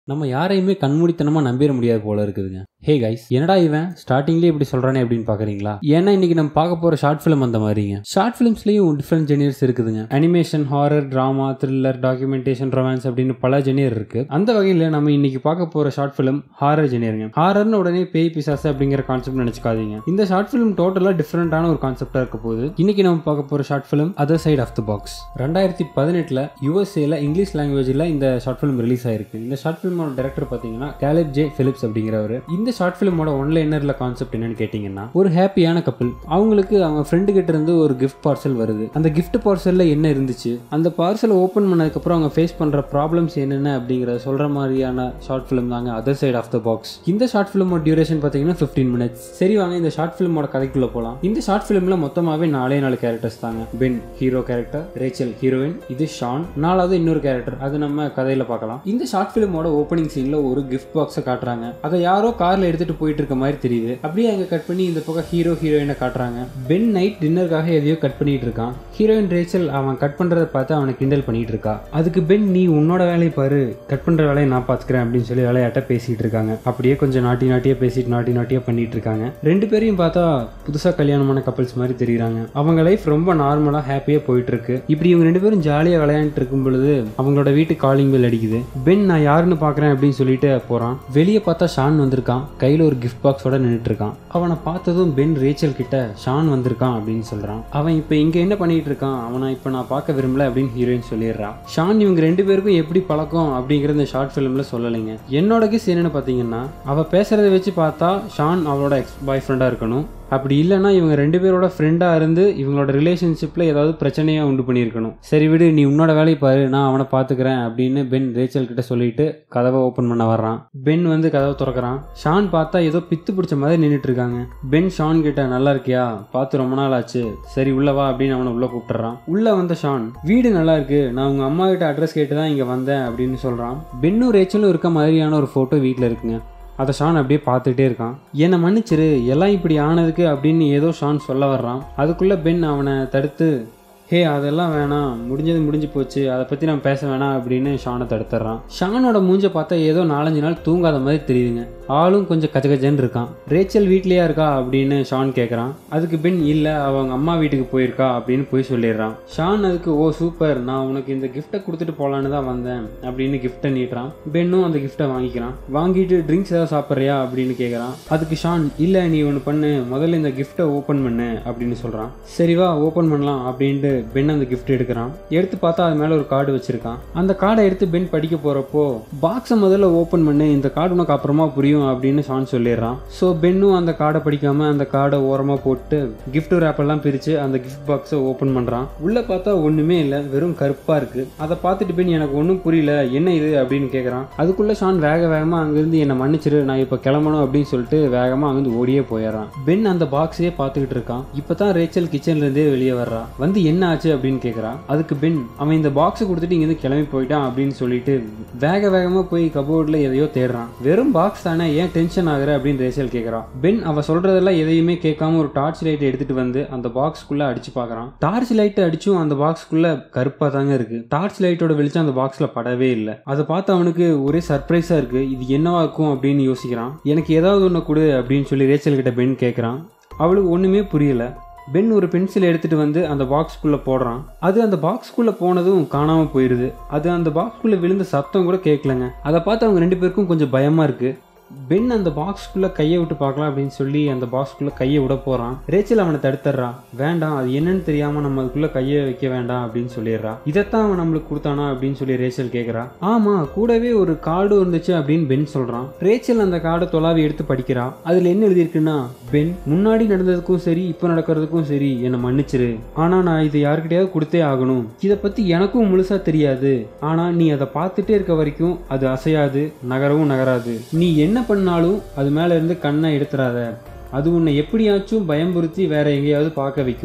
நம்ம யாரையுமே கண்மூடித்தனமாக நம்பிட முடியாது போல இருக்குதுங்க ஹே கைஸ் என்னடா இவன் ஸ்டார்டிங்லேயே இப்படி சொல்கிறானே அப்படின்னு பார்க்குறீங்களா ஏன்னா இன்னைக்கு நம்ம பார்க்க போகிற ஷார்ட் ஃபிலிம் அந்த மாதிரிங்க ஷார்ட் ஃபிலிம்ஸ்லேயும் டிஃப்ரெண்ட் ஜெனியர்ஸ் இருக்குதுங்க animation horror drama thriller documentation romance அப்படின்னு பல ஜெனியர் இருக்கு அந்த வகையில் நம்ம இன்னைக்கு பார்க்க போகிற ஷார்ட் ஃபிலிம் ஹாரர் ஜெனியருங்க ஹாரர்னு உடனே பேய் பிசாசு அப்படிங்கிற கான்செப்ட் நினச்சிக்காதீங்க இந்த ஷார்ட் ஃபிலிம் டோட்டலாக டிஃப்ரெண்டான ஒரு கான்செப்டாக இருக்க போகுது இன்னைக்கு நம்ம பார்க்க போகிற short film other side of the box ரெண்டாயிரத்தி பதினெட்டில் யூஎஸ்ஏல இங்கிலீஷ் லாங்குவேஜில் இந்த ஷார்ட் ஃபிலிம் ரிலீஸ் ஆயிருக்கு இந்த ஷார்ட் ஃபிலிமோட டேரக்டர் பார்த்தீங்கன்னா கேலப் ஜே பிலிப்ஸ் அப்படிங்கிறவர் இந்த ஷார்ட் ஃபிலிமோட ஒன்லைனரில் கான்செப்ட் என்னன்னு கேட்டிங்கன்னா ஒரு ஹாப்பியான கப்பல் அவங்களுக்கு அவங்க ஃப்ரெண்டு கிட்ட இருந்து ஒரு கிஃப்ட் பார்சல் வருது அந்த கிஃப்ட் பார்சலில் என்ன இருந்துச்சு அந்த பார்சலை ஓப்பன் பண்ணதுக்கப்புறம் அவங்க ஃபேஸ் பண்ணுற ப்ராப்ளம்ஸ் என்னென்ன அப்படிங்கிற சொல்கிற மாதிரியான ஷார்ட் ஃபிலிம் தாங்க other side of the box இந்த ஷார்ட் ஃபிலிமோட டியூரேஷன் பார்த்தீங்கன்னா ஃபிஃப்டீன் மினிட்ஸ் சரி வாங்க இந்த ஷார்ட் ஃபிலிமோட கதைக்குள்ளே போகலாம் இந்த ஷார்ட் ஃபிலிமில் மொத்தமாகவே நாலே நாலு கேரக்டர்ஸ் தாங்க Ben hero character Rachel heroine இது ஷான் நாலாவது இன்னொரு கேரக்டர் அது நம்ம கதையில் பார்க்கலாம் இந்த ஷார்ட் ஃபிலிமோட ஓப்பனிங் சீனில் ஒரு கிஃப்ட் பாக்ஸை காட்டுறாங்க அதை யாரோ காரில் எடுத்துகிட்டு போயிட்டு இருக்க மாதிரி தெரியுது அப்படியே அங்கே கட் பண்ணி இந்த பக்கம் ஹீரோ ஹீரோயினை காட்டுறாங்க பென் நைட் டின்னருக்காக எதையோ கட் பண்ணிட்டு இருக்கான் ஹீரோயின் ரேச்சல் அவன் கட் பண்ணுறதை பார்த்து அவனை கிண்டல் பண்ணிட்டு இருக்கா அதுக்கு பென் நீ உன்னோட வேலையை பாரு கட் பண்ணுற வேலையை நான் பார்த்துக்கிறேன் அப்படின்னு சொல்லி விளையாட்ட பேசிட்டு இருக்காங்க அப்படியே கொஞ்சம் நாட்டி நாட்டியே பேசிட்டு நாட்டி நாட்டியே பண்ணிட்டு இருக்காங்க ரெண்டு பேரையும் பார்த்தா புதுசாக கல்யாணமான கப்பல்ஸ் மாதிரி தெரியுறாங்க அவங்க லைஃப் ரொம்ப நார்மலாக ஹாப்பியாக போயிட்டு இருக்கு இப்படி இவங்க ரெண்டு பேரும் ஜாலியாக விளையாண்டுட்டு இருக்கும் பொழுது அவங்களோட வீட்டு காலிங் பெல் அடிக்குது பென் நான் யாருன்னு பார்க்குறேன் அப்படின்னு சொல்லிட்டு போகிறான் வெளியே பார்த்தா ஷான் வந்திருக்கான் கையில் ஒரு கிஃப்ட் பாக்ஸோட நின்றுட்டு இருக்கான் அவனை பார்த்ததும் பென் ரேச்சல் கிட்ட ஷான் வந்திருக்கான் அப்படின்னு சொல்கிறான் அவன் இப்போ இங்கே என்ன பண்ணிட்டு இருக்கான் அவனை இப்போ நான் பார்க்க விரும்பல அப்படின்னு ஹீரோயின் சொல்லிடுறான் ஷான் இவங்க ரெண்டு பேருக்கும் எப்படி பழக்கம் அப்படிங்கிற இந்த ஷார்ட் ஃபிலிமில் சொல்லலைங்க என்னோட கிஸ் என்னன்னு பார்த்தீங்கன்னா அவள் பேசுறத வச்சு பார்த்தா ஷான் அவளோட எக்ஸ் பாய் ஃப்ரெண்டாக இருக்கணும் அப்படி இல்லைன்னா இவங்க ரெண்டு பேரோட ஃப்ரெண்டாக இருந்து இவங்களோட ரிலேஷன்ஷிப்பில் ஏதாவது பிரச்சனையாக உண்டு பண்ணியிருக்கணும் சரி விடு நீ உன்னோட வேலையை பாரு நான் அவனை பார்த்துக்கிறேன் அப்படின்னு பென் ரேச்சல் கிட்ட சொல்லிட்டு கதவை ஓப்பன் பண்ண வர்றான் பென் வந்து கதவை திறக்கிறான் ஷான் பார்த்தா ஏதோ பித்து பிடிச்ச மாதிரி நின்றுட்டு இருக்காங்க பென் ஷான் கிட்ட நல்லா இருக்கியா பார்த்து ரொம்ப நாள் ஆச்சு சரி உள்ள வா அப்படின்னு அவனை உள்ள கூப்பிட்டுறான் உள்ள வந்த ஷான் வீடு நல்லா இருக்கு நான் உங்க அம்மா கிட்ட அட்ரஸ் கேட்டு தான் இங்க வந்தேன் அப்படின்னு சொல்றான் பென்னும் ரேச்சலும் இருக்க மாதிரியான ஒரு போட்டோ வீட்டில் இருக்குங்க அதை ஷான் அப்படியே பார்த்துட்டே இருக்கான் என்னை மன்னிச்சிரு எல்லாம் இப்படி ஆனதுக்கு அப்படின்னு ஏதோ ஷான் சொல்ல வர்றான் அதுக்குள்ளே பென் அவனை தடுத்து ஹே அதெல்லாம் வேணாம் முடிஞ்சது முடிஞ்சு போச்சு அதை பற்றி நான் பேச வேணாம் அப்படின்னு ஷானை தடுத்துறான் ஷானோட மூஞ்ச பார்த்தா ஏதோ நாலஞ்சு நாள் தூங்காத மாதிரி தெரியுதுங்க ஆளும் கொஞ்சம் கச்சகஜன்னு இருக்கான் ரேச்சல் வீட்லேயா இருக்கா அப்படின்னு ஷான் கேட்குறான் அதுக்கு பென் இல்லை அவங்க அம்மா வீட்டுக்கு போயிருக்கா அப்படின்னு போய் சொல்லிடுறான் ஷான் அதுக்கு ஓ சூப்பர் நான் உனக்கு இந்த கிஃப்ட்டை கொடுத்துட்டு போகலான்னு தான் வந்தேன் அப்படின்னு கிஃப்ட்டை நீட்டுறான் பென்னும் அந்த கிஃப்ட்டை வாங்கிக்கிறான் வாங்கிட்டு ட்ரிங்க்ஸ் ஏதாவது சாப்பிட்றியா அப்படின்னு கேட்குறான் அதுக்கு ஷான் இல்லை நீ ஒன்று பண்ணு முதல்ல இந்த கிஃப்ட்டை ஓப்பன் பண்ணு அப்படின்னு சொல்கிறான் சரி வா ஓப்பன் பண்ணலாம் அப்படின்ட்டு பென் அந்த கிஃப்ட் எடுக்கிறான் எடுத்து பார்த்தா அது மேலே ஒரு கார்டு வச்சிருக்கான் அந்த கார்டை எடுத்து பென் படிக்க போகிறப்போ பாக்ஸை முதல்ல ஓப்பன் பண்ணு இந்த கார்டு உனக்கு அப்புறமா புரியும் அப்படின்னு ஷான் சொல்லிடுறான் ஸோ பென்னும் அந்த கார்டை படிக்காம அந்த கார்டை ஓரமாக போட்டு கிஃப்ட் ரேப்பெல்லாம் பிரித்து அந்த கிஃப்ட் பாக்ஸை ஓப்பன் பண்ணுறான் உள்ளே பார்த்தா ஒன்றுமே இல்லை வெறும் கருப்பாக இருக்குது அதை பார்த்துட்டு பென் எனக்கு ஒன்றும் புரியல என்ன இது அப்படின்னு கேட்குறான் அதுக்குள்ளே ஷான் வேக வேகமாக அங்கேருந்து என்னை மன்னிச்சிரு நான் இப்போ கிளம்பணும் அப்படின்னு சொல்லிட்டு வேகமாக அங்கேருந்து ஓடியே போயிடுறான் பென் அந்த பாக்ஸையே பார்த்துக்கிட்டு இருக்கான் இப்போ தான் ரேச்சல் கிச்சன்லேருந்தே வெளியே வர்றா வந்து என்ன ஆச்சு அப்படின்னு கேட்குறான் அதுக்கு பென் அவன் இந்த பாக்ஸை கொடுத்துட்டு இங்கேருந்து கிளம்பி போயிட்டான் அப்படின்னு சொல்லிட்டு வேக வேகமாக போய் கபோர்டில் எதையோ தேடுறான் வெறும் பாக்ஸ் தானே ஏன் டென்ஷன் ஆகுற அப்படின்னு ரேச்சல் கேட்குறான் பென் அவ சொல்றதெல்லாம் எதையுமே கேட்காம ஒரு டார்ச் லைட்டை எடுத்துட்டு வந்து அந்த பாக்ஸ்க்குள்ள அடிச்சு பார்க்கறான் டார்ச் லைட்டை அடிச்சும் அந்த பாக்ஸ்க்குள்ள கருப்பா தாங்க இருக்கு டார்ச் லைட்டோட வெளிச்சம் அந்த பாக்ஸ்ல படவே இல்லை அதை பார்த்து அவனுக்கு ஒரே சர்ப்ரைஸா இருக்கு இது என்னவா இருக்கும் அப்படின்னு யோசிக்கிறான் எனக்கு ஏதாவது ஒன்று கொடு அப்படின்னு சொல்லி ரேச்சல் கிட்ட பென் கேட்குறான் அவளுக்கு ஒன்றுமே புரியல பென் ஒரு பென்சில் எடுத்துட்டு வந்து அந்த பாக்ஸ்க்குள்ளே போடுறான் அது அந்த பாக்ஸ்க்குள்ளே போனதும் காணாமல் போயிடுது அது அந்த பாக்ஸ்க்குள்ளே விழுந்த சத்தம் கூட கேட்கலங்க அதை பார்த்து அவங்க ரெண்டு பேருக்கும் கொஞ்சம் பயமாக இருக்குது பென் அந்த பாக்ஸ்க்குள்ளே கையை விட்டு பார்க்கலாம் அப்படின்னு சொல்லி அந்த பாக்ஸ்க்குள்ளே கையை விட போகிறான் ரேச்சல் அவனை தடுத்துறான் வேண்டாம் அது என்னன்னு தெரியாமல் நம்ம அதுக்குள்ளே கையை வைக்க வேண்டாம் அப்படின்னு சொல்லிடுறா இதைத்தான் அவன் நம்மளுக்கு கொடுத்தானா அப்படின்னு சொல்லி ரேச்சல் கேட்குறா ஆமாம் கூடவே ஒரு கார்டு இருந்துச்சு அப்படின்னு பென் சொல்கிறான் ரேச்சல் அந்த கார்டை தொலாவி எடுத்து படிக்கிறா அதில் என்ன எழுதியிருக்குன்னா பென் முன்னாடி நடந்ததுக்கும் சரி இப்போ நடக்கிறதுக்கும் சரி என்னை மன்னிச்சிரு ஆனால் நான் இதை யாருக்கிட்டையாவது கொடுத்தே ஆகணும் இதை பற்றி எனக்கும் முழுசாக தெரியாது ஆனால் நீ அதை பார்த்துட்டே இருக்க வரைக்கும் அது அசையாது நகரவும் நகராது நீ என்ன பண்ணாலும் அது மேலே இருந்து கண்ணை எடுத்துறாத அது உன்னை எப்படியாச்சும் பயம்புறுத்தி வேற எங்கேயாவது பார்க்க வைக்கும்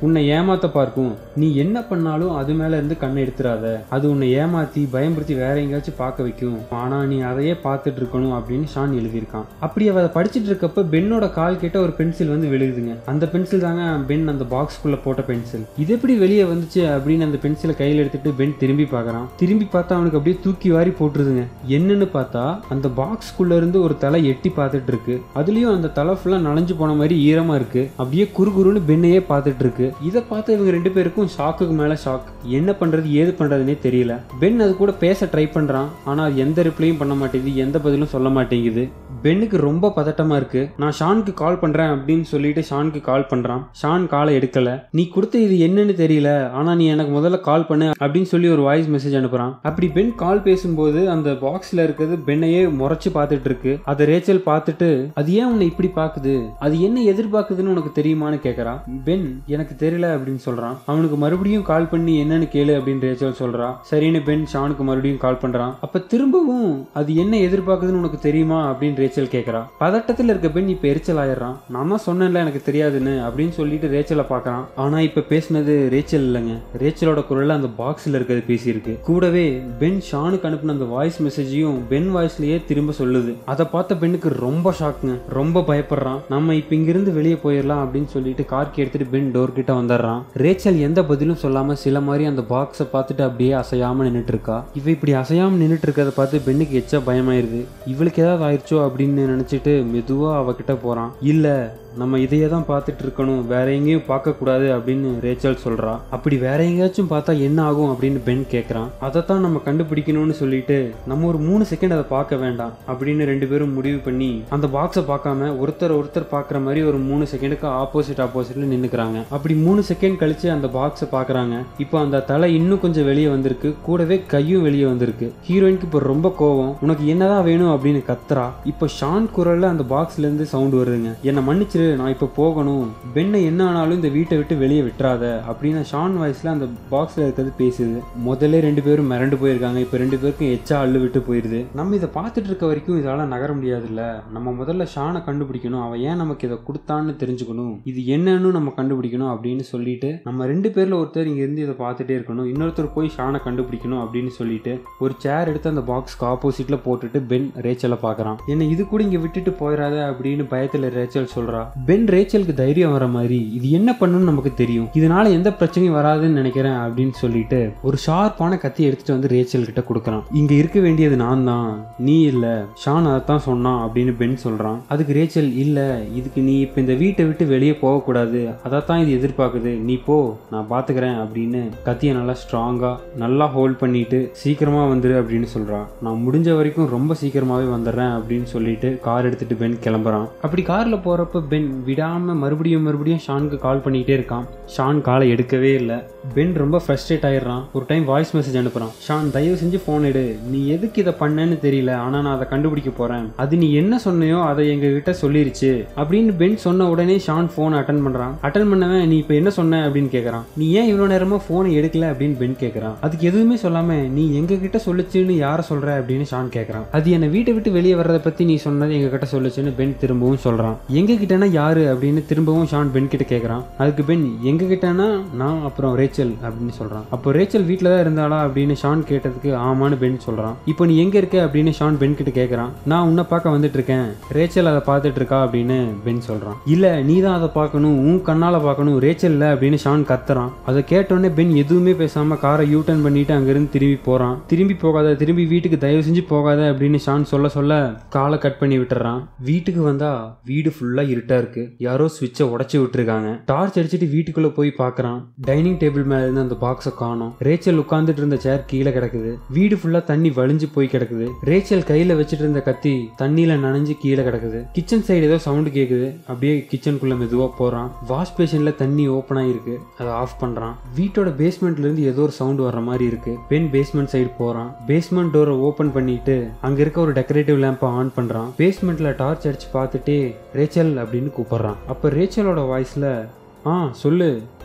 உன்னை ஏமாத்த பார்க்கும் நீ என்ன பண்ணாலும் அது மேல இருந்து கண்ணை எடுத்துறாத அது உன்னை ஏமாத்தி பயம்படுத்தி வேற எங்கேயாச்சும் பார்க்க வைக்கும் ஆனா நீ அதையே பார்த்துட்டு இருக்கணும் அப்படின்னு ஷான் எழுதியிருக்கான் அப்படி அவ அதை படிச்சிட்டு இருக்கப்ப பென்னோட கால் கிட்ட ஒரு பென்சில் வந்து விழுகுதுங்க அந்த பென்சில் தாங்க பென் அந்த பாக்ஸ்குள்ள போட்ட பென்சில் இது எப்படி வெளியே வந்துச்சு அப்படின்னு அந்த பென்சிலை கையில் எடுத்துட்டு பென் திரும்பி பார்க்கறான் திரும்பி பார்த்தா அவனுக்கு அப்படியே தூக்கி வாரி போட்டுருதுங்க என்னன்னு பார்த்தா அந்த பாக்ஸ்குள்ள இருந்து ஒரு தலை எட்டி பார்த்துட்டு இருக்கு அதுலயும் அந்த தலை ஃபுல்லா நனைஞ்சு போன மாதிரி ஈரமா இருக்கு அப்படியே குறுகுறுன்னு பெண்ணையே பார்த்துட்டு இருக்கு இதை பார்த்து இவங்க ரெண்டு பேருக்கும் ஷாக்குக்கு மேல ஷாக் என்ன பண்றது ஏது பண்றதுனே தெரியல பென் அது கூட பேச ட்ரை பண்றான் ஆனா அது எந்த ரிப்ளையும் பண்ண மாட்டேங்குது எந்த பதிலும் சொல்ல மாட்டேங்குது பென்னுக்கு ரொம்ப பதட்டமா இருக்கு நான் ஷானுக்கு கால் பண்றேன் அப்படின்னு சொல்லிட்டு ஷானுக்கு கால் பண்றான் ஷான் காலை எடுக்கல நீ கொடுத்த இது என்னன்னு தெரியல ஆனா நீ எனக்கு முதல்ல கால் பண்ணு அப்படின்னு சொல்லி ஒரு வாய்ஸ் மெசேஜ் அனுப்புறான் அப்படி பென் கால் பேசும்போது அந்த பாக்ஸ்ல இருக்கிறது பென்னையே முறைச்சு பார்த்துட்டு இருக்கு அதை ரேச்சல் பார்த்துட்டு அது ஏன் உன்னை இப்படி பாக்குது அது என்ன எதிர்பார்க்குதுன்னு உனக்கு தெரியுமான்னு கேக்குறான் பென் எனக்கு தெரியல அப்படின்னு சொல்றான் அவனுக்கு மறுபடியும் கால் பண்ணி என்னன்னு கேளு அப்படின்னு ரேச்சல் சொல்றா சரின்னு பென் ஷானுக்கு மறுபடியும் கால் பண்றான் அப்ப திரும்பவும் அது என்ன எதிர்பார்க்குதுன்னு உனக்கு தெரியுமா அப்படின்னு ரேச்சல் கேக்குறா பதட்டத்துல இருக்க பென் இப்ப எரிச்சல் ஆயிடுறான் நான் தான் சொன்னேன்ல எனக்கு தெரியாதுன்னு அப்படின்னு சொல்லிட்டு ரேச்சலை பார்க்கறான் ஆனா இப்ப பேசுனது ரேச்சல் இல்லைங்க ரேச்சலோட குரல்ல அந்த பாக்ஸ்ல இருக்கிறது பேசியிருக்கு கூடவே பென் ஷானுக்கு அனுப்பின அந்த வாய்ஸ் மெசேஜையும் பென் வாய்ஸ்லயே திரும்ப சொல்லுது அதை பார்த்த பெண்ணுக்கு ரொம்ப ஷாக்குங்க ரொம்ப பயப்படுறான் நம்ம இப்ப இங்கிருந்து வெளியே போயிடலாம் அப்படின்னு சொல்லிட்டு கார்க்கு எடுத்துட்டு பென் டோர் கிட்ட வந்துடுறான் ரேச்சல் எந்த பதிலும் சொல்லாம சில மாதிரி அந்த பாக்ஸை பார்த்துட்டு அப்படியே அசையாம நின்னுட்டு இருக்கா இவ இப்படி அசையாம நின்னுட்டு இருக்கதை பார்த்து பெண்ணுக்கு எச்சா பயமாயிருது இவளுக்கு ஏதாவது ஆயிடுச்சோ அப்படின்னு நினைச்சிட்டு மெதுவா அவகிட்ட போறான் இல்ல நம்ம இதையே தான் பார்த்துட்டு இருக்கணும் வேற எங்கேயும் பார்க்க கூடாது அப்படின்னு ரேச்சல் சொல்றா அப்படி வேற எங்கேயாச்சும் பார்த்தா என்ன ஆகும் அப்படின்னு பென் கேட்கறான் அதைத்தான் நம்ம கண்டுபிடிக்கணும்னு சொல்லிட்டு நம்ம ஒரு மூணு செகண்ட் அதை பார்க்க வேண்டாம் அப்படின்னு ரெண்டு பேரும் முடிவு பண்ணி அந்த பாக்ஸை பார்க்காம ஒருத்தர் ஒருத்தர் பார்க்குற மாதிரி ஒரு மூணு செகண்டுக்கு ஆப்போசிட் ஆப்போசிட்ல நின்னுக்கிறாங்க அப்படி மூணு செகண்ட் கழிச்சு அந்த பாக்ஸை பார்க்கறாங்க இப்போ அந்த தலை இன்னும் கொஞ்சம் வெளியே வந்திருக்கு கூடவே கையும் வெளியே வந்திருக்கு ஹீரோயினுக்கு இப்போ ரொம்ப கோவம் உனக்கு என்னதான் வேணும் அப்படின்னு கத்துறா இப்போ ஷான் குரல்ல அந்த பாக்ஸ்ல இருந்து சவுண்ட் வருதுங்க என்னை மன்னிச்சிரு நான் இப்போ போகணும் பெண்ணை என்ன ஆனாலும் இந்த வீட்டை விட்டு வெளியே விட்டுறாத அப்படின்னு ஷான் வாய்ஸ்ல அந்த பாக்ஸ்ல இருக்கிறது பேசுது முதல்ல ரெண்டு பேரும் மிரண்டு போயிருக்காங்க இப்போ ரெண்டு பேருக்கும் எச்சா அள்ளு விட்டு போயிருது நம்ம இதை பார்த்துட்டு இருக்க வரைக்கும் இதால நகர முடியாதுல்ல நம்ம முதல்ல ஷானை கண்டுபிடிக்கணும் அவன் ஏன் நமக்கு இதை கொடுத்தான்னு தெரிஞ்சுக்கணும் இது என்னன்னு நம்ம கண்டுபிடிக்கணும் அப்படின்னு சொல்லிட்டு நம்ம ரெண்டு பேர்ல ஒருத்தர் இங்க இருந்து இதை பார்த்துட்டே இருக்கணும் இன்னொருத்தர் போய் ஷானை கண்டுபிடிக்கணும் அப்படின்னு சொல்லிட்டு ஒரு சேர் எடுத்து அந்த பாக்ஸ்க்கு ஆப்போசிட்ல போட்டுட்டு பென் ரேச்சலை பார்க்கறான் என்ன இது கூட இங்க விட்டுட்டு போயிடாத அப்படின்னு பயத்துல ரேச்சல் சொல்றா பென் ரேச்சலுக்கு தைரியம் வர மாதிரி இது என்ன பண்ணுன்னு நமக்கு தெரியும் இதனால எந்த பிரச்சனையும் வராதுன்னு நினைக்கிறேன் அப்படின்னு சொல்லிட்டு ஒரு ஷார்ப்பான கத்தி எடுத்துட்டு வந்து ரேச்சல் கிட்ட கொடுக்கறான் இங்க இருக்க வேண்டியது நான் தான் நீ இல்ல ஷான் அதைத்தான் சொன்னான் அப்படின்னு பென் சொல்றான் அதுக்கு ரேச்சல் இல்ல இதுக்கு நீ இப்ப இந்த வீட்டை விட்டு வெளியே போகக்கூடாது அதைத்தான் இது எதிர்பார்க்குது நீ போ நான் பாத்துக்கிறேன் அப்படின்னு கத்தியை நல்லா ஸ்ட்ராங்கா நல்லா ஹோல்ட் பண்ணிட்டு சீக்கிரமா வந்துரு அப்படின்னு சொல்றான் நான் முடிஞ்ச வரைக்கும் ரொம்ப சீக்கிரமாவே வந்துடுறேன் அப்படின்னு சொல்லிட்டு கார் எடுத்துட்டு பென் கிளம்புறான் அப்படி கார்ல போறப்ப பென் விடாம மறுபடியும் மறுபடியும் ஷானுக்கு கால் பண்ணிட்டே இருக்கான் ஷான் காலை எடுக்கவே இல்லை பென் ரொம்ப ஃப்ரஸ்ட்ரேட் ஆயிடுறான் ஒரு டைம் வாய்ஸ் மெசேஜ் அனுப்புறான் ஷான் தயவு செஞ்சு ஃபோன் எடு நீ எதுக்கு இதை பண்ணேன்னு தெரியல ஆனா நான் அதை கண்டுபிடிக்க போறேன் அது நீ என்ன சொன்னையோ அதை எங்க கிட்ட சொல்லிருச்சு அப்படின்னு பென் சொன்ன உடனே ஷான் ஃபோன் அட்டன் பண்றான் அட்டன் பண்ணவன் நீ இப்போ என்ன சொன்ன அப்படின்னு கேக்குறான் நீ ஏன் இவ்வளவு நேரமா ஃபோனை எடுக்கல அப்படின்னு பென் கேக்குறான் அதுக்கு எதுவுமே சொல்லாம நீ எங்க கிட்ட சொல்லுச்சுன்னு யார சொல்ற அப்படின்னு ஷான் கேக்குறான் அது என்ன வீட்டை விட்டு வெளியே வர்றதை பத்தி நீ சொன்னது எங்க கிட்ட சொல்லுச்சுன்னு பென் திரும்பவும் சொல்றான் எங்க கிட்டனா யாரு அப்படின்னு திரும்பவும் ஷான் பென் கிட்ட கேக்குறான் அதுக்கு பென் எங்க கிட்டனா நான் அப்புறம் ரேச்சல் அப்படின்னு சொல்றான் அப்போ ரேச்சல் வீட்டில் தான் இருந்தாளா அப்படின்னு ஷான் கேட்டதுக்கு ஆமான்னு பென் சொல்றான் இப்போ நீ எங்க இருக்க அப்படின்னு ஷான் பென் கிட்ட கேக்குறான் நான் உன்னை பார்க்க வந்துட்டு இருக்கேன் ரேச்சல் அதை பார்த்துட்டு இருக்கா அப்படின்னு பென் சொல்றான் இல்ல நீ தான் அதை பார்க்கணும் உன் கண்ணால பார்க்கணும் ரேச்சல் இல்ல அப்படின்னு ஷான் கத்துறான் அதை கேட்டோடனே பென் எதுவுமே பேசாம காரை யூ டர்ன் பண்ணிட்டு அங்கிருந்து திரும்பி போறான் திரும்பி போகாத திரும்பி வீட்டுக்கு தயவு செஞ்சு போகாத அப்படின்னு ஷான் சொல்ல சொல்ல காலை கட் பண்ணி விட்டுறான் வீட்டுக்கு வந்தா வீடு ஃபுல்லா இருட்டா இருக்கு யாரோ சுவிட்சை உடைச்சு விட்டுருக்காங்க டார்ச் அடிச்சிட்டு வீட்டுக்குள்ள போய் பார்க்கறான் டைனிங் டேபிள் மேல இருந்து அந்த பாக்ஸை காணோம் ரேச்சல் உட்கார்ந்துட்டு இருந்த சேர் கீழே கிடக்குது வீடு ஃபுல்லா தண்ணி வழிஞ்சு போய் கிடக்குது ரேச்சல் கையில வச்சுட்டு இருந்த கத்தி தண்ணியில நனைஞ்சு கீழே கிடக்குது கிச்சன் சைடு ஏதோ சவுண்ட் கேக்குது அப்படியே கிச்சனுக்குள்ள மெதுவா போறான் வாஷ் பேஷன்ல தண்ணி ஓப்பன் ஆயிருக்கு அதை ஆஃப் பண்றான் வீட்டோட பேஸ்மெண்ட்ல இருந்து ஏதோ ஒரு சவுண்ட் வர்ற மாதிரி இருக்கு பென் பேஸ்மெண்ட் சைடு போறான் பேஸ்மெண்ட் டோரை ஓபன் பண்ணிட்டு அங்க இருக்க ஒரு டெக்கரேட்டிவ் லேம்பை ஆன் பண்றான் பேஸ்மெண்ட்ல டார்ச் அடிச்சு பார்த்துட்டே ரேச்சல் அப்படின்னு கூப்பிடுறான் அப்ப ரேச்சலோட வாய்ஸ்ல ஆ சொல்லு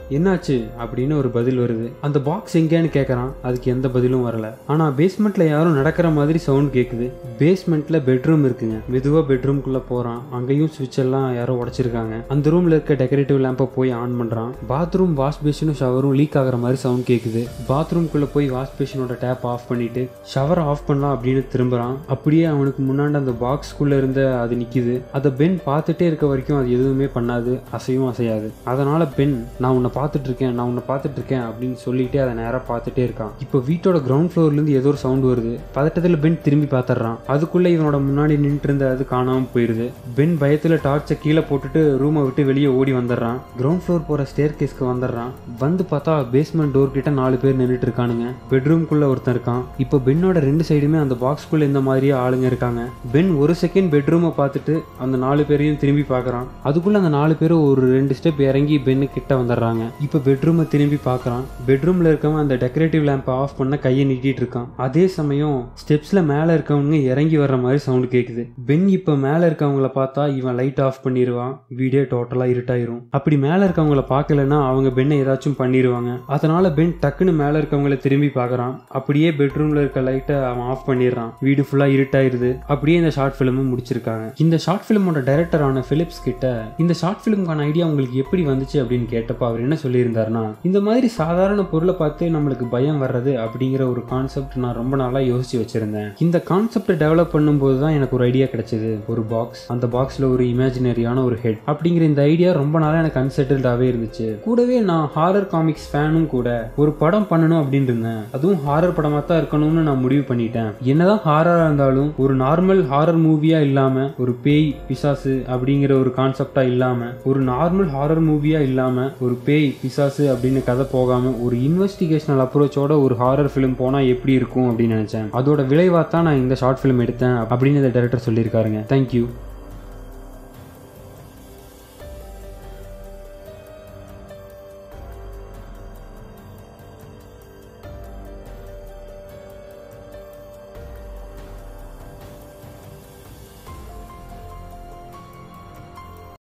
என்னாச்சு அப்படின்னு ஒரு பதில் வருது அந்த பாக்ஸ் எங்கேன்னு கேட்கறான் அதுக்கு எந்த பதிலும் வரல ஆனா பேஸ்மெண்ட்ல யாரும் நடக்கிற மாதிரி சவுண்ட் கேக்குது பேஸ்மெண்ட்ல பெட்ரூம் இருக்குங்க மெதுவா பெட்ரூம்குள்ள போறான் அங்கேயும் சுவிட்ச் எல்லாம் யாரோ உடைச்சிருக்காங்க அந்த ரூம்ல இருக்க டெக்கரேட்டிவ் லேம்பை போய் ஆன் பண்றான் பாத்ரூம் வாஷ் பேஷனும் ஷவரும் லீக் ஆகுற மாதிரி சவுண்ட் கேக்குது பாத்ரூம்குள்ள போய் வாஷ் பேஷனோட டேப் ஆஃப் பண்ணிட்டு ஷவர் ஆஃப் பண்ணலாம் அப்படின்னு திரும்புறான் அப்படியே அவனுக்கு முன்னாடி அந்த பாக்ஸ்குள்ள இருந்த அது நிக்குது அதை பென் பார்த்துட்டே இருக்க வரைக்கும் அது எதுவுமே பண்ணாது அசையும் அசையாது அதனால பென் நான் உன்னை பார்த்துட்டு இருக்கேன் நான் உன்னை பார்த்துட்டு இருக்கேன் அப்படின்னு சொல்லிட்டு அதை நேரா பார்த்துட்டே இருக்கான் இப்போ வீட்டோட கிரவுண்ட் ஃப்ளோர்ல இருந்து ஏதோ ஒரு சவுண்ட் வருது பதட்டத்தில் பென் திரும்பி பார்த்துடுறான் அதுக்குள்ள இவனோட முன்னாடி நின்றுட்டு இருந்த அது காணாம போயிருது பென் பயத்துல டார்ச்சை கீழே போட்டுட்டு ரூமை விட்டு வெளியே ஓடி வந்துடுறான் கிரவுண்ட் ஃப்ளோர் போற ஸ்டேர் கேஸ்க்கு வந்துடுறான் வந்து பார்த்தா பேஸ்மெண்ட் டோர் கிட்ட நாலு பேர் நின்றுட்டு இருக்கானுங்க பெட்ரூம்குள்ள ஒருத்தன் இருக்கான் இப்போ பென்னோட ரெண்டு சைடுமே அந்த பாக்ஸ்குள்ள இந்த மாதிரியே ஆளுங்க இருக்காங்க பென் ஒரு செகண்ட் பெட்ரூமை பார்த்துட்டு அந்த நாலு பேரையும் திரும்பி பார்க்கறான் அதுக்குள்ள அந்த நாலு பேரும் ஒரு ரெண்டு ஸ்டெப் இறங்கி பென்னு கிட்ட வந்துடுறாங்க இப்போ பெட்ரூமை திரும்பி பார்க்கறான் பெட்ரூம்ல இருக்கவன் அந்த டெக்கரேட்டிவ் லேம்ப் ஆஃப் பண்ண கையை நீட்டிட்டு இருக்கான் அதே சமயம் ஸ்டெப்ஸ்ல மேல இருக்கவங்க இறங்கி வர்ற மாதிரி சவுண்ட் கேக்குது பென் இப்போ மேல இருக்கவங்கள பார்த்தா இவன் லைட் ஆஃப் பண்ணிடுவான் வீடே டோட்டலா இருட்டாயிரும் அப்படி மேல இருக்கவங்கள பார்க்கலன்னா அவங்க பென்னை ஏதாச்சும் பண்ணிடுவாங்க அதனால பென் டக்குன்னு மேல இருக்கவங்கள திரும்பி பார்க்கறான் அப்படியே பெட்ரூம்ல இருக்க லைட்டை அவன் ஆஃப் பண்ணிடுறான் வீடு ஃபுல்லா இருட்டாயிருது அப்படியே இந்த ஷார்ட் ஃபிலிமும் முடிச்சிருக்காங்க இந்த ஷார்ட் ஃபிலிமோட டைரக்டரான பிலிப்ஸ் கிட்ட இந்த ஷார்ட் ஃபிலிமுக்கான ஐடியா உங்களுக்கு எப்படி வந்துச்சு அப்படின்னு கேட்டப்ப அவர் என்ன சொல்லியிருந்தாருன்னா இந்த மாதிரி சாதாரண பொருளை பார்த்து நம்மளுக்கு பயம் வர்றது அப்படிங்கிற ஒரு கான்செப்ட் நான் ரொம்ப நாளா யோசிச்சு வச்சிருந்தேன் இந்த கான்செப்ட் டெவலப் பண்ணும்போது தான் எனக்கு ஒரு ஐடியா கிடைச்சது ஒரு பாக்ஸ் அந்த பாக்ஸ்ல ஒரு இமேஜினரியான ஒரு ஹெட் அப்படிங்கிற இந்த ஐடியா ரொம்ப நாளா எனக்கு அன்செட்டில்டாவே இருந்துச்சு கூடவே நான் ஹாரர் காமிக்ஸ் ஃபேனும் கூட ஒரு படம் பண்ணணும் அப்படின்னு இருந்தேன் அதுவும் ஹாரர் படமா தான் இருக்கணும்னு நான் முடிவு பண்ணிட்டேன் என்னதான் ஹாரரா இருந்தாலும் ஒரு நார்மல் ஹாரர் மூவியா இல்லாம ஒரு பேய் பிசாசு அப்படிங்கிற ஒரு கான்செப்டா இல்லாம ஒரு நார்மல் ஹாரர் மூவியா இல்லாம ஒரு பேய் பிசாசு அப்படின்னு கதை போகாம ஒரு இன்வெஸ்டிகேஷனல் அப்ரோச்சோட ஒரு ஹாரர் ஃபிலிம் போனா எப்படி இருக்கும் அப்படின்னு நினைச்சேன் அதோட விளைவா தான் நான் இந்த ஷார்ட் ஃபிலிம் எடுத்தேன் அப்படின்னு இந்த டைரக்டர் சொல்லியிருக்காருங்க தேங்க்யூ